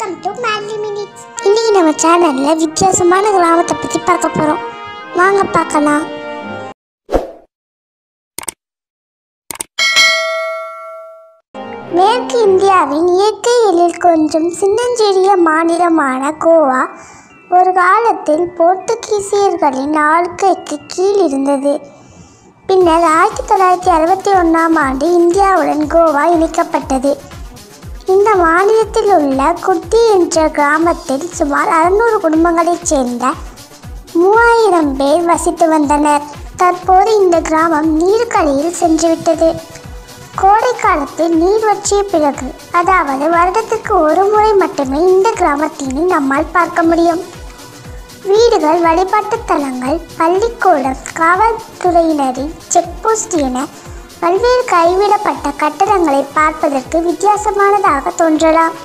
welcome to madly minutes இன்னைக்கு நம்ம சேனல்ல வித்தியாசமான கிராமத்தை பத்தி பார்க்க போறோம் வாங்க பார்க்கலாம் மேற்கு இந்தியாவின் இயற்கை எழில் கொஞ்சம் சின்னஞ்சிறிய மாநிலமான கோவா ஒரு காலத்தில் போர்த்துகீசியர்களின் ஆளுகைக்கு கீழ் இருந்தது பின்னர் ஆயிரத்தி தொள்ளாயிரத்தி அறுபத்தி ஒன்றாம் ஆண்டு இந்தியாவுடன் கோவா இணைக்கப்பட்டது இந்த மாநிலத்தில் உள்ள குட்டி என்ற கிராமத்தில் சுமார் அறுநூறு குடும்பங்களைச் சேர்ந்த மூவாயிரம் பேர் வசித்து வந்தனர் தற்போது இந்த கிராமம் நீருக்கடியில் சென்றுவிட்டது கோடை காலத்தில் நீர் வற்றிய பிறகு அதாவது வருடத்துக்கு ஒரு முறை மட்டுமே இந்த கிராமத்தினை நம்மால் பார்க்க முடியும் வீடுகள் வழிபாட்டுத் தலங்கள் பள்ளிக்கூடம் காவல்துறையினரின் செக் போஸ்ட் என பல்வேறு கைவிடப்பட்ட கட்டடங்களை பார்ப்பதற்கு வித்தியாசமானதாக தோன்றலாம்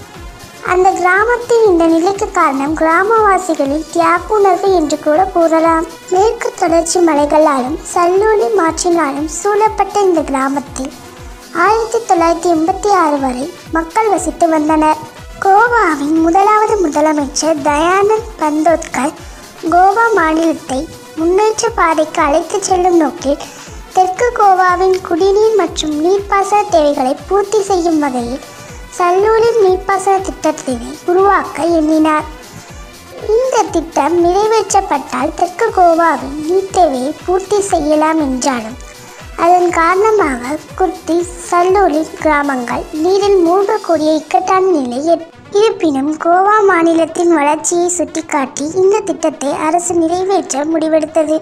அந்த கிராமத்தின் இந்த நிலைக்கு காரணம் கிராமவாசிகளின் தியாக உணர்வு என்று கூட கூறலாம் மேற்கு தொடர்ச்சி மலைகளாலும் சல்லூலி மாற்றினாலும் சூழப்பட்ட இந்த கிராமத்தில் ஆயிரத்தி தொள்ளாயிரத்தி எண்பத்தி ஆறு வரை மக்கள் வசித்து வந்தனர் கோவாவின் முதலாவது முதலமைச்சர் தயானந்த் பந்தோத்கர் கோவா மாநிலத்தை முன்னேற்ற பாதைக்கு அழைத்துச் செல்லும் நோக்கில் தெற்கு கோவாவின் குடிநீர் மற்றும் நீர்ப்பாசன தேவைகளை பூர்த்தி செய்யும் வகையில் சல்லூரின் நீர்ப்பாசன திட்டத்தினை உருவாக்க எண்ணினார் இந்த திட்டம் நிறைவேற்றப்பட்டால் தெற்கு கோவாவின் நீர் தேவையை பூர்த்தி செய்யலாம் என்றாலும் அதன் காரணமாக குர்த்தி சல்லூரின் கிராமங்கள் நீரில் மூழ்கக்கூடிய இக்கட்டான நிலை ஏற்- இருப்பினும் கோவா மாநிலத்தின் வளர்ச்சியை சுட்டிக்காட்டி இந்த திட்டத்தை அரசு நிறைவேற்ற முடிவெடுத்தது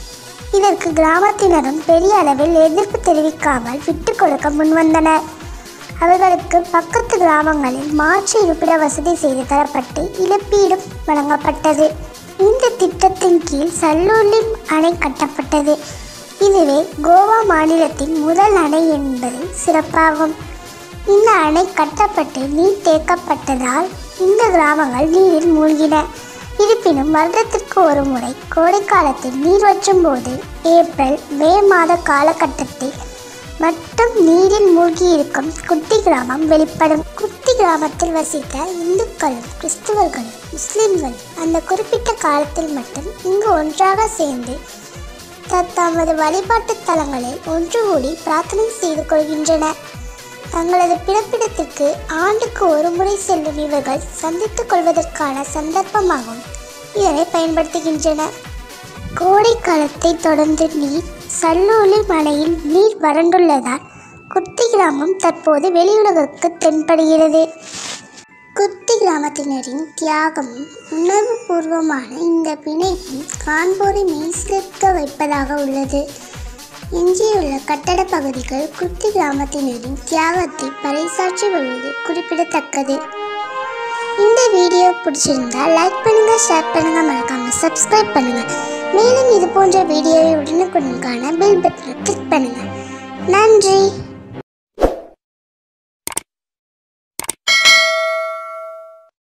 இதற்கு கிராமத்தினரும் பெரிய அளவில் எதிர்ப்பு தெரிவிக்காமல் விட்டுக் கொடுக்க முன்வந்தனர் அவர்களுக்கு பக்கத்து கிராமங்களில் மாற்று இருப்பிட வசதி செய்து தரப்பட்டு இழப்பீடும் வழங்கப்பட்டது இந்த திட்டத்தின் கீழ் சல்லூரில் அணை கட்டப்பட்டது இதுவே கோவா மாநிலத்தின் முதல் அணை என்பது சிறப்பாகும் இந்த அணை கட்டப்பட்டு நீர் தேக்கப்பட்டதால் இந்த கிராமங்கள் நீரில் மூழ்கின இருப்பினும் வருடத்திற்கு ஒரு முறை கோடைக்காலத்தில் நீர் வற்றும் போது ஏப்ரல் மே மாத காலகட்டத்தில் மட்டும் நீரில் மூழ்கியிருக்கும் குட்டி கிராமம் வெளிப்படும் குட்டி கிராமத்தில் வசித்த இந்துக்களும் கிறிஸ்துவர்களும் முஸ்லிம்களும் அந்த குறிப்பிட்ட காலத்தில் மட்டும் இங்கு ஒன்றாக சேர்ந்து த- தமது வழிபாட்டுத் தலங்களில் ஒன்று கூடி பிரார்த்தனை செய்து கொள்கின்றனர் தங்களது பிறப்பிடத்திற்கு ஆண்டுக்கு ஒரு முறை செல்லும் இவர்கள் சந்தித்துக் கொள்வதற்கான சந்தர்ப்பமாகவும் இதனை பயன்படுத்துகின்றனர் கோடை காலத்தை தொடர்ந்து நீர் சல்லூரில் மலையில் நீர் வறண்டுள்ளதால் குர்த்தி கிராமம் தற்போது வெளியுலகிற்கு தென்படுகிறது குர்த்தி கிராமத்தினரின் தியாகமும் உணர்வுபூர்வமான இந்த பிணைப்பும் காண்போரை மெய்சிலிர்க்க வைப்பதாக உள்ளது எஞ்சியுள்ள கட்டட பகுதிகள் குர்த்தி கிராமத்தினரின் தியாகத்தை பறைசாற்றி வருவது குறிப்பிடத்தக்கது இந்த வீடியோ பிடிச்சிருந்தா லைக் பண்ணுங்க ஷேர் பண்ணுங்க மறக்காம சப்ஸ்கிரைப் பண்ணுங்க மேலும் இது போன்ற வீடியோவை உடனுக்குடன் காண பெல் பட்டனை கிளிக் பண்ணுங்க நன்றி